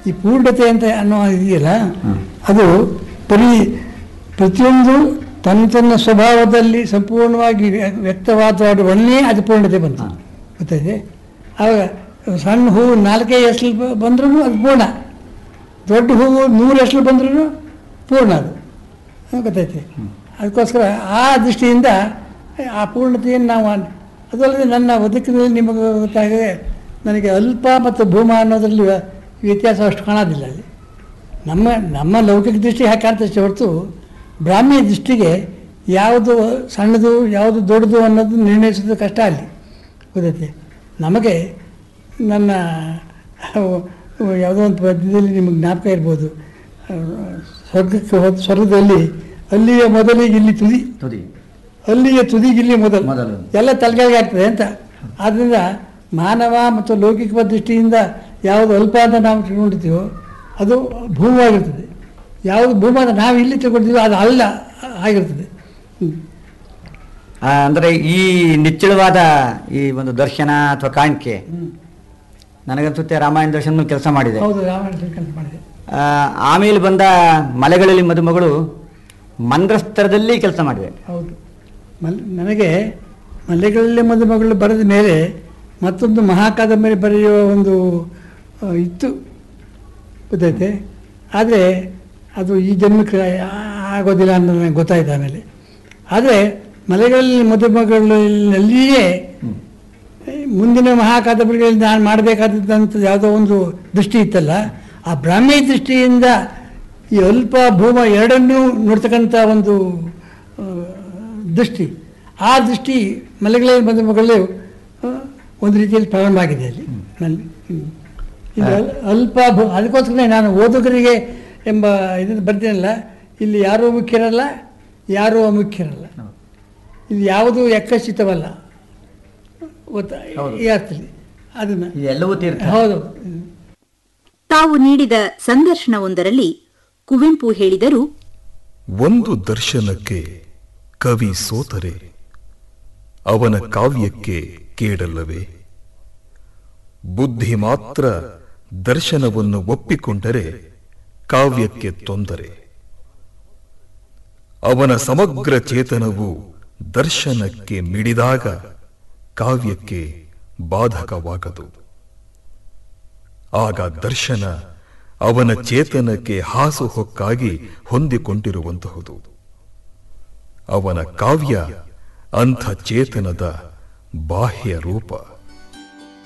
ಈ ಪೂರ್ಣತೆ ಅಂತ ಅನ್ನೋ ಇದೆಯಲ್ಲ ಅದು ಬರೀ ಪ್ರತಿಯೊಂದು ತನ್ನ ತನ್ನ ಸ್ವಭಾವದಲ್ಲಿ ಸಂಪೂರ್ಣವಾಗಿ ವ್ಯ- ವ್ಯಕ್ತವಾದ ಒಳ್ಳೆಯೇ ಅದು ಪೂರ್ಣತೆ ಬಂತು ಗೊತ್ತಾಯ್ತೆ ಆವಾಗ ಸಣ್ಣ ಹೂವು ನಾಲ್ಕೇ ಎಸ್ಲು ಬಂದ್ರೂ ಅದು ಪೂರ್ಣ ದೊಡ್ಡ ಹೂವು ನೂರು ಎಸ್ಲು ಬಂದ್ರೂ ಪೂರ್ಣ ಅದು ಹ್ಮ್, ಗೊತ್ತೈತೆ ಅದಕ್ಕೋಸ್ಕರ ಆ ದೃಷ್ಟಿಯಿಂದ ಆ ಪೂರ್ಣತೆಯನ್ನು ನಾವು ಅದಲ್ಲದೆ ನನ್ನ ಬದುಕಿನಲ್ಲಿ ನಿಮಗೆ ಗೊತ್ತಾಗಿದೆ ನನಗೆ ಅಲ್ಪ ಮತ್ತು ಭೂಮ ಅನ್ನೋದರಲ್ಲಿ ವ್ಯತ್ಯಾಸ ಅಷ್ಟು ಕಾಣೋದಿಲ್ಲ ಅಲ್ಲಿ ನಮ್ಮ ನಮ್ಮ ಲೌಕಿಕ ದೃಷ್ಟಿ ಹಾಗೆ ಕಾಣ್ತಷ್ಟೇ ಹೊರತು ಬ್ರಾಹ್ಮಿ ದೃಷ್ಟಿಗೆ ಯಾವುದು ಸಣ್ಣದು ಯಾವುದು ದೊಡ್ಡದು ಅನ್ನೋದು ನಿರ್ಣಯಿಸೋದು ಕಷ್ಟ ಅಲ್ಲಿ ಗೊತ್ತೈತೆ ನಮಗೆ ನನ್ನ ಯಾವುದೋ ಒಂದು ಪದ್ಯದಲ್ಲಿ ನಿಮಗೆ ಜ್ಞಾಪಕ ಇರ್ಬೋದು ಆ, ಸ್ವರ್ಗಕ್ಕೆ ಹೋದ ಸ್ವರ್ಗದಲ್ಲಿ ಅಲ್ಲಿಯ ಮೊದಲಿಗೆ ಇಲ್ಲಿ ತುದಿ ತುದಿ ಅಲ್ಲಿಯ ತುದಿಗೆ ಇಲ್ಲಿ ಮೊದಲು ಮೊದಲು. ಎಲ್ಲ ತಲೆಗಳಿಗೆ ಆಗ್ತದೆ ಅಂತ ಆದ್ದರಿಂದ ಮಾನವ ಮತ್ತು ಲೌಕಿಕ ದೃಷ್ಟಿಯಿಂದ ಯಾವುದು ಅಲ್ಪ ಅಂತ ನಾವು ತಿಳ್ಕೊಂಡಿರ್ತೀವೋ ಅದು ಭೂಮವಾಗಿರ್ತದೆ ಯಾವುದು ಭೂಮ ಅಂತ ನಾವು ಇಲ್ಲಿ ತಿಳ್ಕೊಂಡಿದ್ದೀವೋ ಅದು ಅಲ್ಲ ಆಗಿರ್ತದೆ ಹ್ಮ್. ಆ, ಅಂದ್ರೆ ಈ ನಿಚ್ಚಳವಾದ ಈ ಒಂದು ದರ್ಶನ ಅಥವಾ ಕಾಣಿಕೆ ನನಗನ್ಸುತ್ತೆ ರಾಮಾಯಣ ದರ್ಶನ ಕೆಲಸ ಮಾಡಿದೆ ಹೌದು ರಾಮಾಯಣ ತಿಳ್ಕೊಂಡು ಮಾಡಿದೆ ಆ, ಆಮೇಲೆ ಬಂದ ಮಲೆಗಳಲ್ಲಿ ಮದುಮಗಳು ಮಂದ್ರಸ್ತರದಲ್ಲಿ ಕೆಲಸ ಮಾಡಿದೆ ಹೌದು ಮಲ್ ನನಗೆ ಮಲ್ಲೆಗಳಲ್ಲಿ ಮದುಮಗಳು ಬರೆದ ಮೇಲೆ ಮತ್ತೊಂದು ಮಹಾಕಾದಂಬರಿ ಬರೆಯುವ ಒಂದು ಆ, ಇತ್ತು ಗೊತ್ತೈತೆ ಆದರೆ ಅದು ಈ ಜನ್ಮಕ್ಕೆ ಆ- ಆಗೋದಿಲ್ಲ ಅನ್ನೋದು ನನಗೆ ಗೊತ್ತಾಯ್ತು ಆಮೇಲೆ ಆದರೆ ಮಲೆಗಳಲ್ಲಿ ಮದುಮಗಳಲ್ಲಿಯೇ ಮುಂದಿನ ಮಹಾಕಾದಂಬರಿಗಳಲ್ಲಿ ನಾನು ಮಾಡಬೇಕಾದಂಥ ಯಾವುದೋ ಒಂದು ದೃಷ್ಟಿ ಇತ್ತಲ್ಲ ಆ ಬ್ರಾಹ್ಮಿ ದೃಷ್ಟಿಯಿಂದ ಈ ಅಲ್ಪ ಭೂಮ ಎರಡನ್ನೂ ನೋಡ್ತಕ್ಕಂಥ ಒಂದು ಆ, ದೃಷ್ಟಿ ಆ ದೃಷ್ಟಿ ಮಲೆಗಳಲ್ಲಿ ಬಂದ ಮಗಳು ಆ, ಒಂದು ರೀತಿಯಲ್ಲಿ ಪ್ರಾರಂಭ ಆಗಿದೆ ಅಲ್ಲಿ ನಲ್ಲಿ ಹ್ಮ್. ಇದು ಅಲ್- ಅಲ್ಪ ಭೂ ಅದಕ್ಕೋಸ್ಕರ ನಾನು ಓದುಗರಿಗೆ ಎಂಬ ಇದನ್ನು ಬರ್ತೀನಲ್ಲ ಇಲ್ಲಿ ಯಾರೂ ಮುಖ್ಯರಲ್ಲ ಯಾರೂ ಅಮುಖ್ಯರಲ್ಲ ಇಲ್ಲಿ ಯಾವುದು ಯಕ್ಕಚಿತವಲ್ಲ ಗೊತ್ತಾ ಹೌದು. ಈ ಅರ್ಥದಲ್ಲಿ ಅದನ್ನು ಎಲ್ಲವೂ ತೀರ್ಥ ಹೌದು ಹ್ಮ್. ತಾವು ನೀಡಿದ ಸಂದರ್ಶನವೊಂದರಲ್ಲಿ ಕುವೆಂಪು ಹೇಳಿದರು ಒಂದು ದರ್ಶನಕ್ಕೆ ಕವಿ ಸೋತರೆ ಅವನ ಕಾವ್ಯಕ್ಕೆ ಕೇಡಲ್ಲವೇ ಬುದ್ಧಿ ಮಾತ್ರ ದರ್ಶನವನ್ನು ಒಪ್ಪಿಕೊಂಡರೆ ಕಾವ್ಯಕ್ಕೆ ತೊಂದರೆ ಅವನ ಸಮಗ್ರ ಚೇತನವು ದರ್ಶನಕ್ಕೆ ಮಿಡಿದಾಗ ಕಾವ್ಯಕ್ಕೆ ಬಾಧಕವಾಗದು ಆಗ ದರ್ಶನ ಅವನ ಚೇತನಕ್ಕೆ ಹಾಸುಹೊಕ್ಕಾಗಿ ಹೊಂದಿಕೊಂಡಿರುವಂತಹುದು ಅವನ ಕಾವ್ಯ ಅಂಥ ಚೇತನದ ಬಾಹ್ಯ ರೂಪ